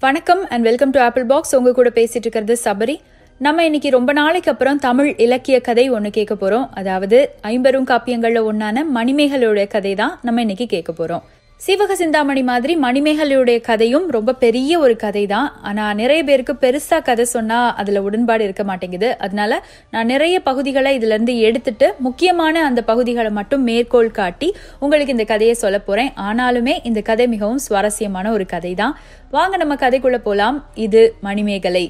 வணக்கம் and welcome to apple box உங்க கூட பேசிட்டு இருக்கிறது சபரி நம்ம இன்னைக்கு ரொம்ப நாளைக்கு அப்புறம் தமிழ் இலக்கிய கதை ஒன்று கேட்க போறோம் அதாவது ஐம்பெரும் காப்பியங்கள்ல ஒன்னான மணிமேகலையுடைய கதை தான் நம்ம இன்னைக்கு கேட்க போறோம் சீவக சிந்தாமணி மாதிரி மணிமேகலையுடைய கதையும் ரொம்ப பெரிய ஒரு கதை தான் ஆனா நிறைய பேருக்கு பெருசா கதை சொன்னா அதுல உடன்பாடு இருக்க மாட்டேங்குது அதனால நான் நிறைய பகுதிகளை இதுல இருந்து எடுத்துட்டு முக்கியமான அந்த பகுதிகளை மட்டும் மேற்கோள் காட்டி உங்களுக்கு இந்த கதையை சொல்ல போறேன் ஆனாலுமே இந்த கதை மிகவும் சுவாரஸ்யமான ஒரு கதை தான் வாங்க நம்ம கதைக்குள்ள போலாம் இது மணிமேகலை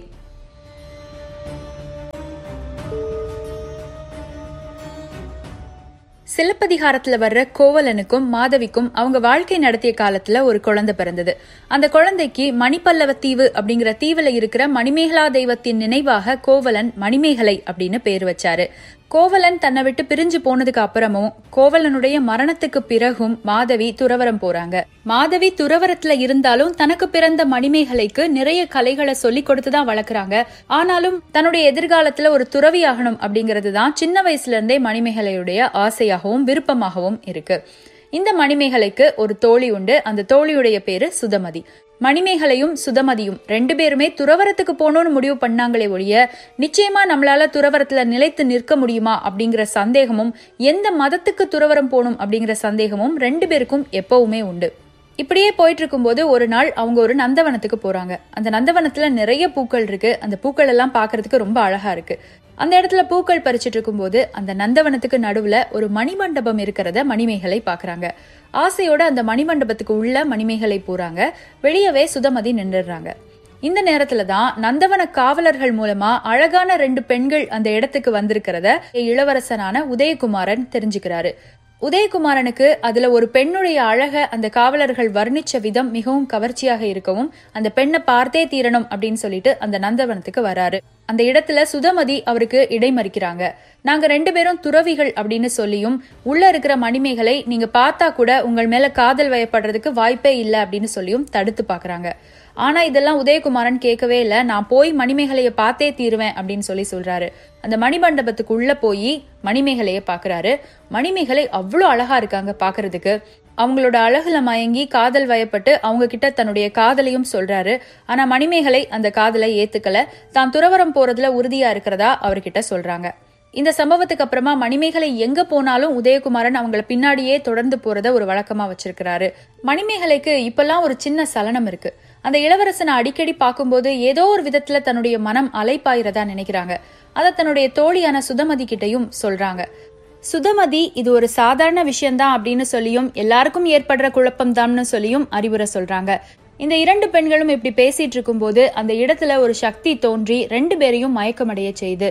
சிலப்பதிகாரத்துல வர்ற கோவலனுக்கும் மாதவிக்கும் அவங்க வாழ்க்கை நடத்திய காலத்துல ஒரு குழந்தை பிறந்தது அந்த குழந்தைக்கு மணிப்பல்லவ தீவு அப்படிங்கிற தீவுல இருக்கிற மணிமேகலா தெய்வத்தின் நினைவாக கோவலன் மணிமேகலை அப்படின்னு பேர் வச்சாரு கோவலன் தன்னை விட்டு பிரிஞ்சு போனதுக்கு அப்புறமும் கோவலனுடைய மரணத்துக்கு பிறகும் மாதவி துறவரம் போறாங்க மாதவி துறவரத்துல இருந்தாலும் தனக்கு பிறந்த மணிமேகலைக்கு நிறைய கலைகளை சொல்லி கொடுத்துதான் வளர்க்குறாங்க ஆனாலும் தன்னுடைய எதிர்காலத்துல ஒரு துறவி ஆகணும் அப்படிங்கிறது தான் சின்ன வயசுல இருந்தே மணிமேகலையுடைய ஆசையாகவும் விருப்பமாகவும் இருக்கு இந்த மணிமேகலைக்கு ஒரு தோழி உண்டு அந்த தோழியுடைய பேரு சுதமதி மணிமேகலையும் சுதமதியும் ரெண்டு பேருமே துறவரத்துக்கு போகணும்னு முடிவு பண்ணாங்களே ஒழிய நிச்சயமா நம்மளால துறவரத்துல நிலைத்து நிற்க முடியுமா அப்படிங்கிற சந்தேகமும் எந்த மதத்துக்கு துறவரம் போகணும் அப்படிங்கிற சந்தேகமும் ரெண்டு பேருக்கும் எப்பவுமே உண்டு இப்படியே போயிட்டு இருக்கும்போது ஒரு நாள் அவங்க ஒரு நந்தவனத்துக்கு போறாங்க அந்த நந்தவனத்துல நிறைய பூக்கள் இருக்கு அந்த பூக்கள் எல்லாம் பாக்குறதுக்கு ரொம்ப அழகா இருக்கு அந்த இடத்துல பூக்கள் பறிச்சிட்டு இருக்கும்போது அந்த நந்தவனத்துக்கு நடுவுல ஒரு மணிமண்டபம் இருக்கிறத மணிமேகலை பாக்குறாங்க ஆசையோட அந்த மணிமண்டபத்துக்கு உள்ள மணிமேகலை போறாங்க வெளியவே சுதமதி நின்றுடுறாங்க இந்த நேரத்துல தான் நந்தவன காவலர்கள் மூலமா அழகான ரெண்டு பெண்கள் அந்த இடத்துக்கு வந்திருக்கிறத இளவரசனான உதயகுமாரன் தெரிஞ்சுக்கிறாரு உதயகுமாரனுக்கு அதுல ஒரு பெண்ணுடைய அழக அந்த காவலர்கள் வர்ணிச்ச விதம் மிகவும் கவர்ச்சியாக இருக்கவும் அந்த பெண்ணை பார்த்தே தீரணும் அப்படின்னு சொல்லிட்டு அந்த நந்தவனத்துக்கு வராரு அந்த இடத்துல சுதமதி அவருக்கு இடைமறிக்கிறாங்க நாங்க ரெண்டு பேரும் துறவிகள் அப்படின்னு சொல்லியும் உள்ள இருக்கிற மணிமேகலை நீங்க பார்த்தா கூட உங்கள் மேல காதல் வயப்படுறதுக்கு வாய்ப்பே இல்லை அப்படின்னு சொல்லியும் தடுத்து பாக்குறாங்க ஆனா இதெல்லாம் உதயகுமாரன் கேட்கவே இல்லை நான் போய் மணிமேகலைய பார்த்தே தீருவேன் அப்படின்னு சொல்லி சொல்றாரு அந்த மணிமண்டபத்துக்கு உள்ள போய் மணிமேகலைய பாக்குறாரு மணிமேகலை அவ்வளோ அழகா இருக்காங்க பாக்குறதுக்கு அவங்களோட அழகுல மயங்கி காதல் வயப்பட்டு அவங்க கிட்ட தன்னுடைய காதலையும் சொல்றாரு ஆனா மணிமேகலை அந்த காதலை ஏத்துக்கல தான் துறவரம் போறதுல உறுதியா இருக்கிறதா அவர்கிட்ட சொல்றாங்க இந்த சம்பவத்துக்கு அப்புறமா மணிமேகலை எங்க போனாலும் உதயகுமாரன் அவங்கள பின்னாடியே தொடர்ந்து போறத ஒரு வழக்கமா வச்சிருக்கிறாரு மணிமேகலைக்கு இப்பெல்லாம் ஒரு சின்ன சலனம் இருக்கு அந்த இளவரசனை அடிக்கடி பார்க்கும்போது ஏதோ ஒரு விதத்துல தன்னுடைய மனம் அலைப்பாயிரதா நினைக்கிறாங்க அதை தன்னுடைய தோழியான சுதமதி கிட்டையும் சொல்றாங்க சுதமதி இது ஒரு சாதாரண விஷயம்தான் அப்படின்னு சொல்லியும் எல்லாருக்கும் ஏற்படுற குழப்பம் தான்னு சொல்லியும் அறிவுரை சொல்றாங்க இந்த இரண்டு பெண்களும் இப்படி பேசிட்டு இருக்கும்போது அந்த இடத்துல ஒரு சக்தி தோன்றி ரெண்டு பேரையும் மயக்கமடைய செய்து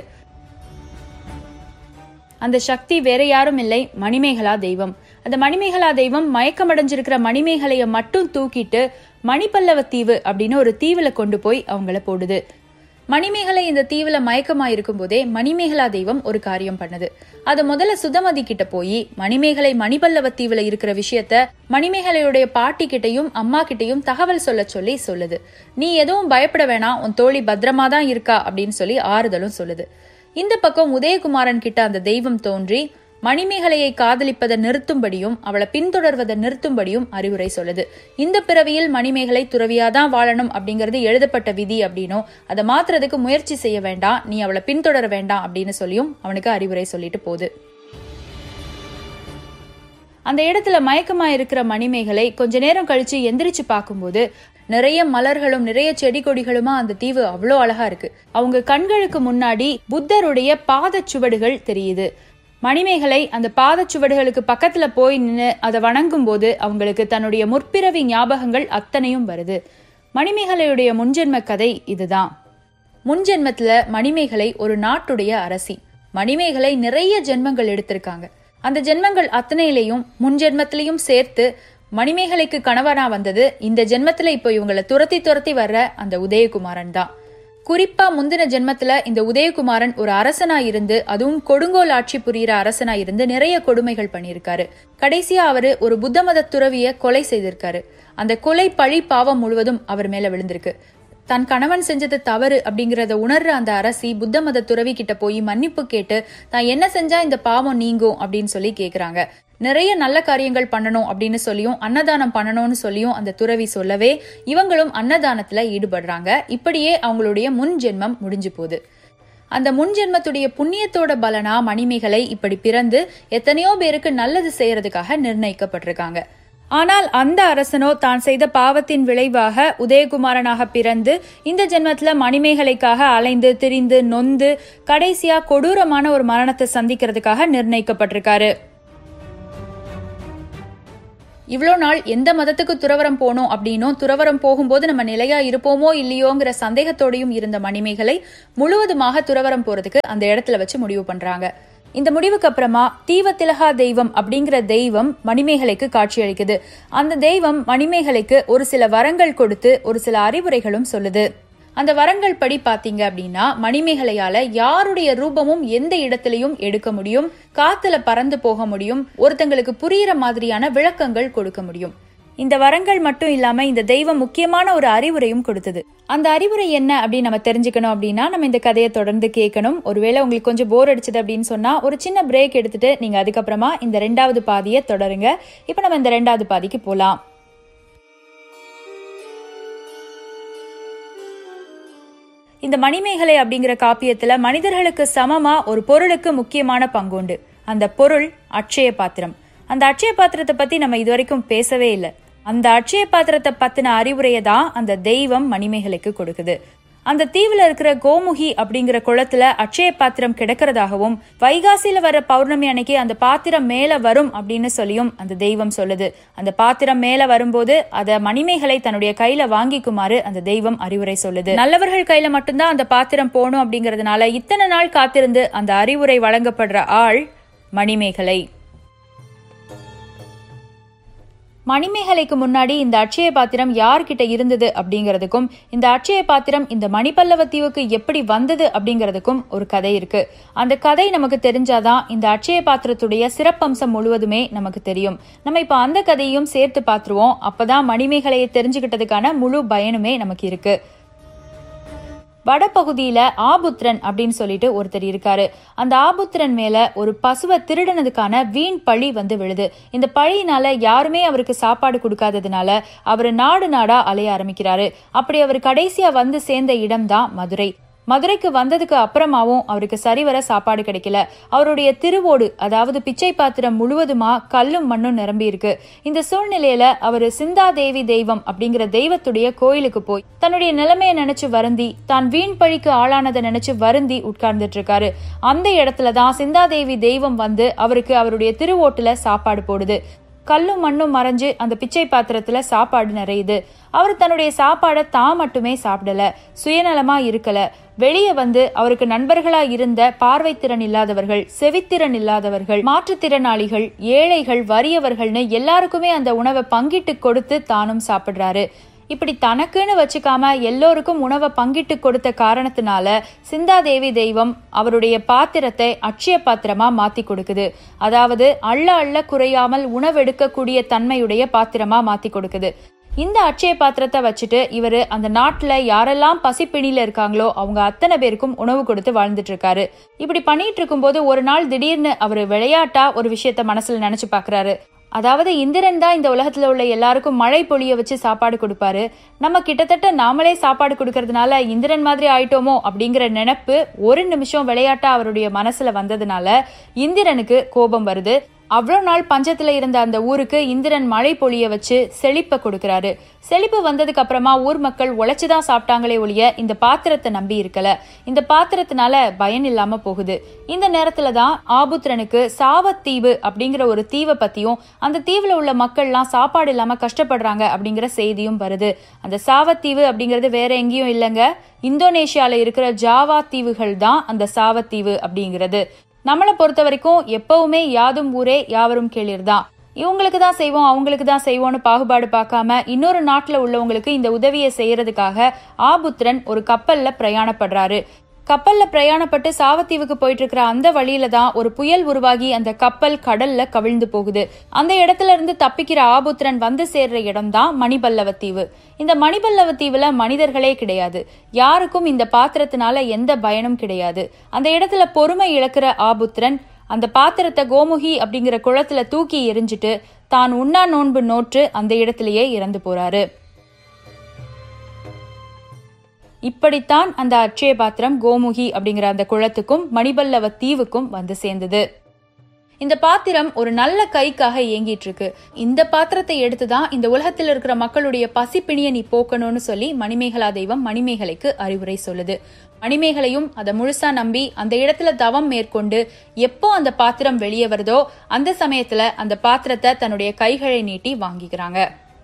அந்த சக்தி வேற யாரும் இல்லை மணிமேகலா தெய்வம் அந்த மணிமேகலா தெய்வம் மயக்கமடைஞ்சிருக்கிற மணிமேகலைய மட்டும் தூக்கிட்டு மணிப்பல்லவ தீவு அப்படின்னு ஒரு தீவுல கொண்டு போய் அவங்கள போடுது மணிமேகலை இந்த தீவுல மயக்கமா இருக்கும் போதே மணிமேகலா தெய்வம் ஒரு காரியம் பண்ணுது அது முதல்ல சுதமதி கிட்ட போய் மணிமேகலை மணிபல்லவ தீவுல இருக்கிற விஷயத்த மணிமேகலையுடைய பாட்டி கிட்டையும் அம்மா கிட்டையும் தகவல் சொல்ல சொல்லி சொல்லுது நீ எதுவும் பயப்பட வேணாம் உன் தோழி பத்திரமா தான் இருக்கா அப்படின்னு சொல்லி ஆறுதலும் சொல்லுது இந்த பக்கம் உதயகுமாரன் கிட்ட அந்த தெய்வம் தோன்றி மணிமேகலையை காதலிப்பதை நிறுத்தும்படியும் அவளை பின்தொடர்வதை நிறுத்தும்படியும் அறிவுரை சொல்லுது இந்த பிறவியில் மணிமேகலை துறவியாதான் வாழணும் அப்படிங்கிறது எழுதப்பட்ட விதி அப்படின்னும் அதை மாத்துறதுக்கு முயற்சி செய்ய வேண்டாம் நீ அவளை பின்தொடர வேண்டாம் அப்படின்னு சொல்லியும் அவனுக்கு அறிவுரை சொல்லிட்டு போகுது அந்த இடத்துல மயக்கமா இருக்கிற மணிமேகலை கொஞ்ச நேரம் கழிச்சு எந்திரிச்சு பார்க்கும்போது நிறைய மலர்களும் நிறைய செடி கொடிகளுமா அந்த தீவு அவ்வளோ அழகா இருக்கு அவங்க கண்களுக்கு முன்னாடி புத்தருடைய பாதச்சுவடுகள் தெரியுது மணிமேகலை அந்த பாதச்சுவடுகளுக்கு பக்கத்துல போய் நின்று அதை வணங்கும் போது அவங்களுக்கு தன்னுடைய முற்பிறவி ஞாபகங்கள் அத்தனையும் வருது மணிமேகலையுடைய முன்ஜென்ம கதை இதுதான் முன்ஜென்மத்துல மணிமேகலை ஒரு நாட்டுடைய அரசி மணிமேகலை நிறைய ஜென்மங்கள் எடுத்திருக்காங்க அந்த ஜென்மங்கள் அத்தனையிலையும் முன்ஜென்மத்திலையும் சேர்த்து மணிமேகலைக்கு கணவனா வந்தது இந்த ஜென்மத்துல இப்போ இவங்களை துரத்தி துரத்தி வர்ற அந்த உதயகுமாரன் தான் குறிப்பா முந்தின ஜென்மத்துல இந்த உதயகுமாரன் ஒரு அரசனா இருந்து அதுவும் கொடுங்கோல் ஆட்சி புரியிற அரசனா இருந்து நிறைய கொடுமைகள் பண்ணியிருக்காரு கடைசியா அவரு ஒரு புத்த மத துறவிய கொலை செய்திருக்காரு அந்த கொலை பழி பாவம் முழுவதும் அவர் மேல விழுந்திருக்கு தன் கணவன் செஞ்சது தவறு அப்படிங்கறத உணர்ற அந்த அரசி புத்த மத துறவி கிட்ட போய் மன்னிப்பு கேட்டு தான் என்ன செஞ்சா இந்த பாவம் நீங்கும் அப்படின்னு சொல்லி கேக்குறாங்க நிறைய நல்ல காரியங்கள் பண்ணணும் அப்படின்னு சொல்லியும் அன்னதானம் பண்ணணும்னு சொல்லியும் அந்த துறவி சொல்லவே இவங்களும் அன்னதானத்துல ஈடுபடுறாங்க இப்படியே அவங்களுடைய முன் ஜென்மம் முடிஞ்சு போகுது அந்த முன் ஜென்மத்துடைய புண்ணியத்தோட பலனா மணிமேகலை இப்படி பிறந்து எத்தனையோ பேருக்கு நல்லது செய்யறதுக்காக நிர்ணயிக்கப்பட்டிருக்காங்க ஆனால் அந்த அரசனோ தான் செய்த பாவத்தின் விளைவாக உதயகுமாரனாக பிறந்து இந்த ஜென்மத்துல மணிமேகலைக்காக அலைந்து திரிந்து நொந்து கடைசியா கொடூரமான ஒரு மரணத்தை சந்திக்கிறதுக்காக நிர்ணயிக்கப்பட்டிருக்காரு இவ்வளோ நாள் எந்த மதத்துக்கு துறவரம் போனோம் அப்படின்னும் துறவரம் போகும்போது நம்ம நிலையா இருப்போமோ இல்லையோங்கிற சந்தேகத்தோடையும் இருந்த மணிமேகலை முழுவதுமாக துறவரம் போறதுக்கு அந்த இடத்துல வச்சு முடிவு பண்றாங்க இந்த முடிவுக்கு அப்புறமா தீவத்திலகா தெய்வம் அப்படிங்கிற தெய்வம் மணிமேகலைக்கு காட்சியளிக்குது அந்த தெய்வம் மணிமேகலைக்கு ஒரு சில வரங்கள் கொடுத்து ஒரு சில அறிவுரைகளும் சொல்லுது அந்த வரங்கள் படி பாத்தீங்க அப்படின்னா மணிமேகலையால யாருடைய ரூபமும் எந்த இடத்திலையும் எடுக்க முடியும் காத்துல பறந்து போக முடியும் ஒருத்தங்களுக்கு புரியிற மாதிரியான விளக்கங்கள் கொடுக்க முடியும் இந்த வரங்கள் மட்டும் இல்லாம இந்த தெய்வம் முக்கியமான ஒரு அறிவுரையும் கொடுத்தது அந்த அறிவுரை என்ன அப்படின்னு நம்ம தெரிஞ்சுக்கணும் அப்படின்னா நம்ம இந்த கதையை தொடர்ந்து கேட்கணும் ஒருவேளை உங்களுக்கு கொஞ்சம் போர் அடிச்சது அப்படின்னு சொன்னா ஒரு சின்ன பிரேக் எடுத்துட்டு நீங்க அதுக்கப்புறமா இந்த ரெண்டாவது பாதியை தொடருங்க இப்ப நம்ம இந்த ரெண்டாவது பாதிக்கு போலாம் இந்த மணிமேகலை அப்படிங்கிற காப்பியத்துல மனிதர்களுக்கு சமமா ஒரு பொருளுக்கு முக்கியமான பங்குண்டு அந்த பொருள் அட்சய பாத்திரம் அந்த அட்சய பாத்திரத்தை பத்தி நம்ம இதுவரைக்கும் பேசவே இல்லை அந்த அட்சய பாத்திரத்தை பத்தின அறிவுரையை தான் அந்த தெய்வம் மணிமேகலைக்கு கொடுக்குது அந்த தீவுல இருக்கிற கோமுகி அப்படிங்கிற குளத்துல அட்சய பாத்திரம் கிடக்கிறதாகவும் வைகாசியில வர பௌர்ணமி அன்னைக்கு அந்த பாத்திரம் மேல வரும் அப்படின்னு சொல்லியும் அந்த தெய்வம் சொல்லுது அந்த பாத்திரம் மேல வரும்போது அத மணிமேகலை தன்னுடைய கையில வாங்கிக்குமாறு அந்த தெய்வம் அறிவுரை சொல்லுது நல்லவர்கள் கையில மட்டும்தான் அந்த பாத்திரம் போகணும் அப்படிங்கறதுனால இத்தனை நாள் காத்திருந்து அந்த அறிவுரை வழங்கப்படுற ஆள் மணிமேகலை மணிமேகலைக்கு முன்னாடி இந்த அட்சய பாத்திரம் யார்கிட்ட இருந்தது அப்படிங்கிறதுக்கும் இந்த அட்சய பாத்திரம் இந்த மணிப்பல்லவ தீவுக்கு எப்படி வந்தது அப்படிங்கிறதுக்கும் ஒரு கதை இருக்கு அந்த கதை நமக்கு தெரிஞ்சாதான் இந்த அட்சய பாத்திரத்துடைய சிறப்பம்சம் முழுவதுமே நமக்கு தெரியும் நம்ம இப்ப அந்த கதையும் சேர்த்து பார்த்துருவோம் அப்பதான் மணிமேகலையை தெரிஞ்சுக்கிட்டதுக்கான முழு பயனுமே நமக்கு இருக்கு வடபகுதியில ஆபுத்திரன் அப்படின்னு சொல்லிட்டு ஒருத்தர் இருக்காரு அந்த ஆபுத்திரன் மேல ஒரு பசுவை திருடனதுக்கான வீண் பழி வந்து விழுது இந்த பழியினால யாருமே அவருக்கு சாப்பாடு கொடுக்காததுனால அவர் நாடு நாடா அலைய ஆரம்பிக்கிறாரு அப்படி அவர் கடைசியா வந்து சேர்ந்த இடம்தான் மதுரை மதுரைக்கு வந்ததுக்கு அப்புறமாவும் அவருக்கு சரிவர சாப்பாடு கிடைக்கல அவருடைய திருவோடு அதாவது பிச்சை பாத்திரம் முழுவதுமா கல்லும் மண்ணும் நிரம்பி இருக்கு இந்த சூழ்நிலையில அவர் சிந்தாதேவி தெய்வம் அப்படிங்கிற தெய்வத்துடைய கோயிலுக்கு போய் தன்னுடைய நிலைமையை நினைச்சு வருந்தி தான் வீண் பழிக்கு ஆளானதை நினைச்சு வருந்தி உட்கார்ந்துட்டு இருக்காரு அந்த இடத்துலதான் சிந்தாதேவி தெய்வம் வந்து அவருக்கு அவருடைய திருவோட்டுல சாப்பாடு போடுது கல்லும் மண்ணும் மறைஞ்சு அந்த பிச்சை பாத்திரத்துல சாப்பாடு நிறையுது அவர் தன்னுடைய சாப்பாடை தான் மட்டுமே சாப்பிடல சுயநலமா இருக்கல வெளியே வந்து அவருக்கு நண்பர்களா இருந்த பார்வை திறன் இல்லாதவர்கள் செவித்திறன் இல்லாதவர்கள் மாற்றுத்திறனாளிகள் ஏழைகள் வறியவர்கள்னு எல்லாருக்குமே அந்த உணவை பங்கிட்டு கொடுத்து தானும் சாப்பிடுறாரு இப்படி தனக்குன்னு வச்சுக்காம எல்லோருக்கும் உணவை பங்கிட்டு கொடுத்த காரணத்தினால சிந்தாதேவி தெய்வம் அவருடைய பாத்திரத்தை அட்சய பாத்திரமா மாத்தி கொடுக்குது அதாவது அள்ள அள்ள குறையாமல் உணவெடுக்கக்கூடிய தன்மையுடைய பாத்திரமா மாத்தி கொடுக்குது இந்த அட்சய பாத்திரத்தை வச்சுட்டு இவர் அந்த நாட்டுல யாரெல்லாம் பசிப்பிணியில இருக்காங்களோ அவங்க அத்தனை பேருக்கும் உணவு கொடுத்து வாழ்ந்துட்டு இருக்காரு இப்படி பண்ணிட்டு இருக்கும்போது ஒரு நாள் திடீர்னு அவர் விளையாட்டா ஒரு விஷயத்த மனசுல நினைச்சு பாக்குறாரு அதாவது இந்திரன் தான் இந்த உலகத்துல உள்ள எல்லாருக்கும் மழை பொழிய வச்சு சாப்பாடு கொடுப்பாரு நம்ம கிட்டத்தட்ட நாமளே சாப்பாடு கொடுக்கறதுனால இந்திரன் மாதிரி ஆயிட்டோமோ அப்படிங்கிற நினைப்பு ஒரு நிமிஷம் விளையாட்டா அவருடைய மனசுல வந்ததுனால இந்திரனுக்கு கோபம் வருது அவ்வளோ நாள் பஞ்சத்துல இருந்த அந்த ஊருக்கு இந்திரன் மழை பொழிய வச்சு செழிப்பை கொடுக்கறாரு செழிப்பு வந்ததுக்கு அப்புறமா ஊர் மக்கள் உழைச்சுதான் சாப்பிட்டாங்களே ஒழிய இந்த பாத்திரத்தை நம்பி இருக்கல இந்த பாத்திரத்தினால பயன் இல்லாம போகுது இந்த நேரத்துல தான் ஆபுத்திரனுக்கு சாவத்தீவு அப்படிங்கிற ஒரு தீவை பத்தியும் அந்த தீவுல உள்ள மக்கள்லாம் சாப்பாடு இல்லாம கஷ்டப்படுறாங்க அப்படிங்கிற செய்தியும் வருது அந்த சாவத்தீவு அப்படிங்கிறது வேற எங்கேயும் இல்லைங்க இந்தோனேஷியால இருக்கிற ஜாவா தீவுகள் தான் அந்த சாவத்தீவு அப்படிங்கிறது நம்மளை பொறுத்த வரைக்கும் எப்பவுமே யாதும் ஊரே யாவரும் கேளிர் தான் இவங்களுக்கு தான் செய்வோம் அவங்களுக்கு தான் செய்வோம்னு பாகுபாடு பார்க்காம இன்னொரு நாட்டில் உள்ளவங்களுக்கு இந்த உதவியை செய்யறதுக்காக ஆபுத்திரன் ஒரு கப்பல்ல பிரயாணப்படுறாரு கப்பல்ல பிரயாணப்பட்டு சாவத்தீவுக்கு போயிட்டு இருக்கிற அந்த வழியில தான் ஒரு புயல் உருவாகி அந்த கப்பல் கடல்ல கவிழ்ந்து போகுது அந்த இடத்துல இருந்து தப்பிக்கிற ஆபுத்திரன் வந்து சேர்ற இடம் தான் மணிபல்லவ தீவு இந்த மணிபல்லவ தீவுல மனிதர்களே கிடையாது யாருக்கும் இந்த பாத்திரத்தினால எந்த பயனும் கிடையாது அந்த இடத்துல பொறுமை இழக்கிற ஆபுத்திரன் அந்த பாத்திரத்தை கோமுகி அப்படிங்கிற குளத்துல தூக்கி எரிஞ்சிட்டு தான் உண்ணா நோன்பு நோற்று அந்த இடத்திலேயே இறந்து போறாரு இப்படித்தான் அந்த அட்சய பாத்திரம் கோமுகி அப்படிங்கிற அந்த குளத்துக்கும் மணிபல்லவ தீவுக்கும் வந்து சேர்ந்தது இந்த பாத்திரம் ஒரு நல்ல கைக்காக இயங்கிட்டு இருக்கு இந்த பாத்திரத்தை எடுத்துதான் இந்த உலகத்தில் இருக்கிற மக்களுடைய பசிப்பிணிய நீ போக்கணும்னு சொல்லி மணிமேகலா தெய்வம் மணிமேகலைக்கு அறிவுரை சொல்லுது மணிமேகலையும் அதை முழுசா நம்பி அந்த இடத்துல தவம் மேற்கொண்டு எப்போ அந்த பாத்திரம் வெளியே வருதோ அந்த சமயத்துல அந்த பாத்திரத்தை தன்னுடைய கைகளை நீட்டி வாங்கிக்கிறாங்க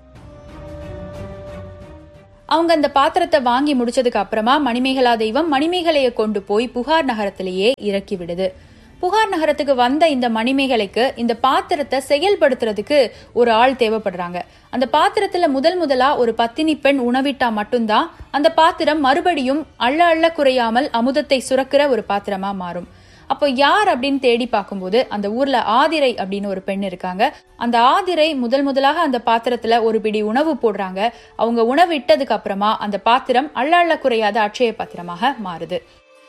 அவங்க அந்த பாத்திரத்தை வாங்கி முடிச்சதுக்கு அப்புறமா மணிமேகலா தெய்வம் மணிமேகலையை கொண்டு போய் புகார் நகரத்திலேயே இறக்கி விடுது புகார் நகரத்துக்கு வந்த இந்த மணிமேகலைக்கு இந்த பாத்திரத்தை செயல்படுத்துறதுக்கு ஒரு ஆள் தேவைப்படுறாங்க அந்த பாத்திரத்துல முதல் முதலா ஒரு பத்தினி பெண் உணவிட்டா மட்டும்தான் அந்த பாத்திரம் மறுபடியும் அள்ள அள்ள குறையாமல் அமுதத்தை சுரக்கிற ஒரு பாத்திரமா மாறும் அப்போ யார் அப்படின்னு தேடி பார்க்கும்போது அந்த ஊர்ல ஆதிரை அப்படின்னு ஒரு பெண் இருக்காங்க அந்த ஆதிரை முதல் முதலாக அந்த பாத்திரத்துல ஒரு பிடி உணவு போடுறாங்க அவங்க உணவு இட்டதுக்கு அப்புறமா அந்த பாத்திரம் அள்ள அள்ள குறையாத அட்சய பாத்திரமாக மாறுது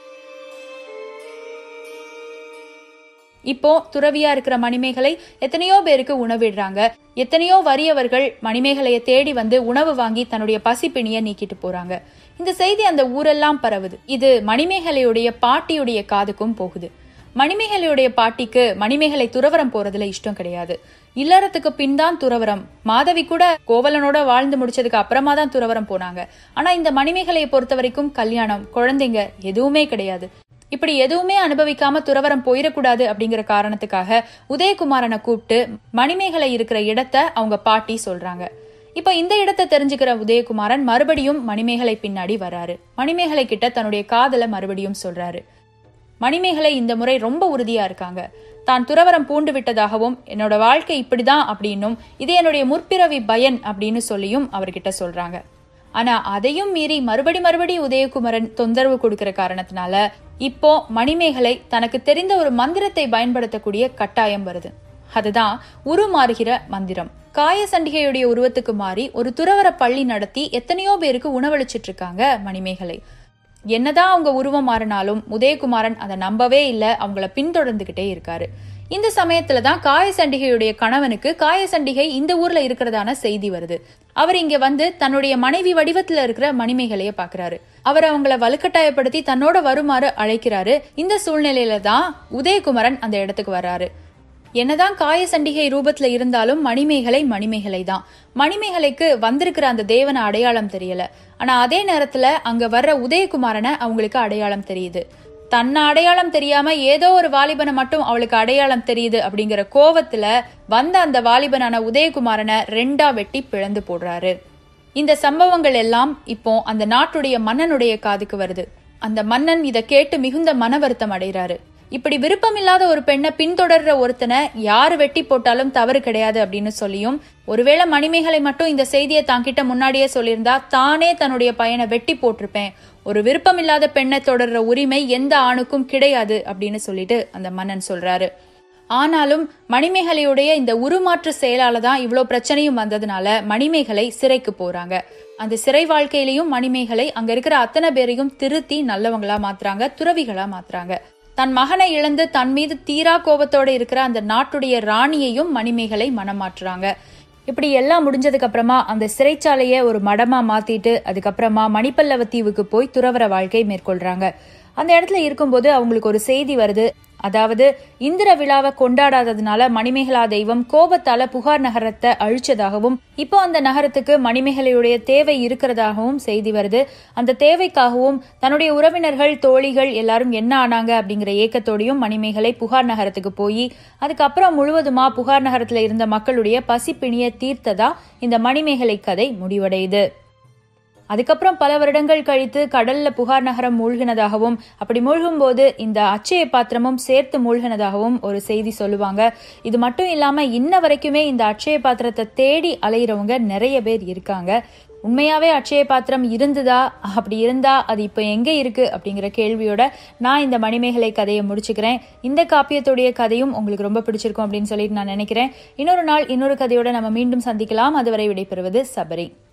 இப்போ துறவியா இருக்கிற மணிமேகலை எத்தனையோ பேருக்கு உணவிடுறாங்க எத்தனையோ வறியவர்கள் மணிமேகலையை தேடி வந்து உணவு வாங்கி தன்னுடைய பசிப்பிணிய நீக்கிட்டு போறாங்க இந்த செய்தி அந்த ஊரெல்லாம் பரவுது இது மணிமேகலையுடைய பாட்டியுடைய காதுக்கும் போகுது மணிமேகலையுடைய பாட்டிக்கு மணிமேகலை துறவரம் போறதுல இஷ்டம் கிடையாது இல்லறத்துக்கு பின் தான் துறவரம் மாதவி கூட கோவலனோட வாழ்ந்து முடிச்சதுக்கு அப்புறமா தான் துறவரம் போனாங்க ஆனா இந்த மணிமேகலையை பொறுத்த வரைக்கும் கல்யாணம் குழந்தைங்க எதுவுமே கிடையாது இப்படி எதுவுமே அனுபவிக்காம துறவரம் போயிடக்கூடாது அப்படிங்கிற காரணத்துக்காக உதயகுமாரனை கூப்பிட்டு மணிமேகலை இருக்கிற இடத்த அவங்க பாட்டி சொல்றாங்க இப்ப இந்த இடத்தை தெரிஞ்சுக்கிற உதயகுமாரன் மறுபடியும் மணிமேகலை பின்னாடி வராரு மணிமேகலை கிட்ட தன்னுடைய காதல மறுபடியும் சொல்றாரு மணிமேகலை இந்த முறை ரொம்ப உறுதியா இருக்காங்க தான் துறவரம் பூண்டு விட்டதாகவும் என்னோட வாழ்க்கை இப்படிதான் அப்படின்னும் இது என்னுடைய முற்பிறவி பயன் அப்படின்னு சொல்லியும் அவர்கிட்ட சொல்றாங்க ஆனா அதையும் மீறி மறுபடி மறுபடி உதயகுமரன் தொந்தரவு கொடுக்கிற காரணத்தினால இப்போ மணிமேகலை தனக்கு தெரிந்த ஒரு மந்திரத்தை பயன்படுத்தக்கூடிய கட்டாயம் வருது அதுதான் உருமாறுகிற மந்திரம் காய சண்டிகையுடைய உருவத்துக்கு மாறி ஒரு துறவர பள்ளி நடத்தி எத்தனையோ பேருக்கு உணவளிச்சிட்டு இருக்காங்க மணிமேகலை என்னதான் அவங்க உருவம் மாறினாலும் உதயகுமாரன் அதை நம்பவே இல்லை அவங்கள பின்தொடர்ந்துகிட்டே இருக்காரு இந்த சமயத்துல தான் காயசண்டிகையுடைய கணவனுக்கு காயசண்டிகை இந்த ஊர்ல இருக்கிறதான செய்தி வருது அவர் இங்க வந்து தன்னுடைய மனைவி வடிவத்துல இருக்கிற மணிமேகலைய பாக்குறாரு அவர் அவங்கள வலுக்கட்டாயப்படுத்தி தன்னோட வருமாறு அழைக்கிறாரு இந்த சூழ்நிலையில தான் உதயகுமரன் அந்த இடத்துக்கு வர்றாரு என்னதான் காய சண்டிகை ரூபத்துல இருந்தாலும் மணிமேகலை மணிமேகலை தான் மணிமேகலைக்கு வந்திருக்கிற அந்த தேவன அடையாளம் தெரியல ஆனா அதே நேரத்துல அங்க வர்ற உதயகுமாரனை அவங்களுக்கு அடையாளம் தெரியுது தன்னை அடையாளம் தெரியாம ஏதோ ஒரு வாலிபனை மட்டும் அவளுக்கு அடையாளம் தெரியுது அப்படிங்கிற கோவத்துல வந்த அந்த வாலிபனான உதயகுமாரனை ரெண்டா வெட்டி பிளந்து போடுறாரு இந்த சம்பவங்கள் எல்லாம் இப்போ அந்த நாட்டுடைய மன்னனுடைய காதுக்கு வருது அந்த மன்னன் இதை கேட்டு மிகுந்த மன வருத்தம் அடைகிறாரு இப்படி விருப்பமில்லாத ஒரு பெண்ணை பின்தொடர்ற ஒருத்தனை யாரு வெட்டி போட்டாலும் தவறு கிடையாது அப்படின்னு சொல்லியும் ஒருவேளை மணிமேகலை மட்டும் இந்த செய்தியை தாங்கிட்ட முன்னாடியே சொல்லியிருந்தா தானே தன்னுடைய பையனை வெட்டி போட்டிருப்பேன் ஒரு விருப்பமில்லாத பெண்ணை தொடர்ற உரிமை எந்த ஆணுக்கும் கிடையாது அப்படின்னு சொல்லிட்டு அந்த மன்னன் சொல்றாரு ஆனாலும் மணிமேகலையுடைய இந்த உருமாற்று செயலால தான் இவ்வளோ பிரச்சனையும் வந்ததுனால மணிமேகலை சிறைக்கு போறாங்க அந்த சிறை வாழ்க்கையிலையும் மணிமேகலை அங்க இருக்கிற அத்தனை பேரையும் திருத்தி நல்லவங்களா மாத்துறாங்க துறவிகளா மாத்துறாங்க தன் மகனை இழந்து தன் மீது தீரா கோபத்தோட இருக்கிற அந்த நாட்டுடைய ராணியையும் மணிமேகலை மனமாற்றுறாங்க இப்படி எல்லாம் முடிஞ்சதுக்கு அப்புறமா அந்த சிறைச்சாலையை ஒரு மடமா மாத்திட்டு அதுக்கப்புறமா மணிப்பல்லவ தீவுக்கு போய் துறவர வாழ்க்கை மேற்கொள்றாங்க அந்த இடத்துல இருக்கும்போது அவங்களுக்கு ஒரு செய்தி வருது அதாவது இந்திர விழாவை கொண்டாடாததுனால மணிமேகலா தெய்வம் கோபத்தால புகார் நகரத்தை அழிச்சதாகவும் இப்போ அந்த நகரத்துக்கு மணிமேகலையுடைய தேவை இருக்கிறதாகவும் செய்தி வருது அந்த தேவைக்காகவும் தன்னுடைய உறவினர்கள் தோழிகள் எல்லாரும் என்ன ஆனாங்க அப்படிங்கிற ஏக்கத்தோடையும் மணிமேகலை புகார் நகரத்துக்கு போய் அதுக்கப்புறம் முழுவதுமா புகார் நகரத்துல இருந்த மக்களுடைய பசிப்பிணிய தீர்த்ததா இந்த மணிமேகலை கதை முடிவடையுது அதுக்கப்புறம் பல வருடங்கள் கழித்து கடல்ல புகார் நகரம் மூழ்கினதாகவும் அப்படி மூழ்கும் போது இந்த அச்சய பாத்திரமும் சேர்த்து மூழ்கினதாகவும் ஒரு செய்தி சொல்லுவாங்க இது மட்டும் இல்லாம இன்ன வரைக்குமே இந்த அச்சய பாத்திரத்தை தேடி அலையிறவங்க நிறைய பேர் இருக்காங்க உண்மையாவே அட்சய பாத்திரம் இருந்ததா அப்படி இருந்தா அது இப்போ எங்க இருக்கு அப்படிங்கிற கேள்வியோட நான் இந்த மணிமேகலை கதையை முடிச்சுக்கிறேன் இந்த காப்பியத்துடைய கதையும் உங்களுக்கு ரொம்ப பிடிச்சிருக்கும் அப்படின்னு சொல்லிட்டு நான் நினைக்கிறேன் இன்னொரு நாள் இன்னொரு கதையோட நம்ம மீண்டும் சந்திக்கலாம் அதுவரை விடைபெறுவது சபரி